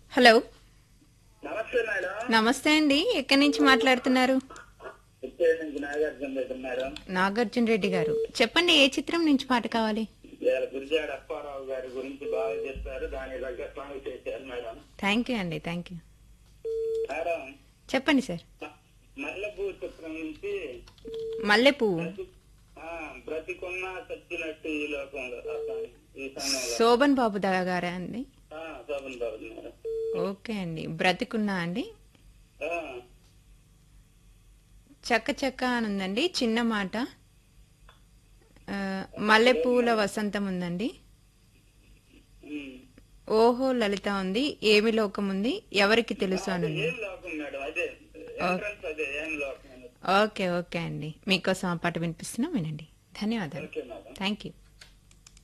Hello నమస్తే madam నమస్తే అండి ఎక్కడి నుంచి మాట్లాడుతున్నారు ఇచ్చే నుంచి నాగార్జున రెడ్డి మేడం నాగార్జున రెడ్డి గారు చెప్పండి ఏ చిత్రం నుంచి పాట కావాలి ఇవాళ గురిజాడ అప్పారావు గారి గురించి బాగా చెప్పారు దాని దగ్గర సాంగ్ చేశారు మేడం థ్యాంక్ యూ అండి థ్యాంక్ యూ మేడం చెప్పండి సార్ మ- మల్లెపూ చిత్రం నుంచి మల్లె పువ్వు బ్రతి- ఆ, బ్రతికున్న చచ్చినట్టు ఈ లోకంలో ఆ సాంగ్ ఈ సమయంలో శోభన్ బాబు దా గారా అండి శోభన్ బాబు మేడం ఓకే అండి బ్రతికున్నా అండి ఆ, చక్క చక్క అని ఉందండి చిన్న మాట ఆ, మల్లె పువ్వుల వసంతం ఉందండి ఉమ్. ఓహో లలిత ఉంది ఏమి లోకం ఉంది ఎవరికి తెలుసు అని ఉంది ఏం లోకం మేడం అదే ఎంట్రన్స్ అదే ఏం లోకం ఓకే ఓకే అండి మీకోసం ఆ పాట వినిపిస్తున్నాం వినండి ధన్యవాదాలు ఓకే మేడం థ్యాంక్ యూ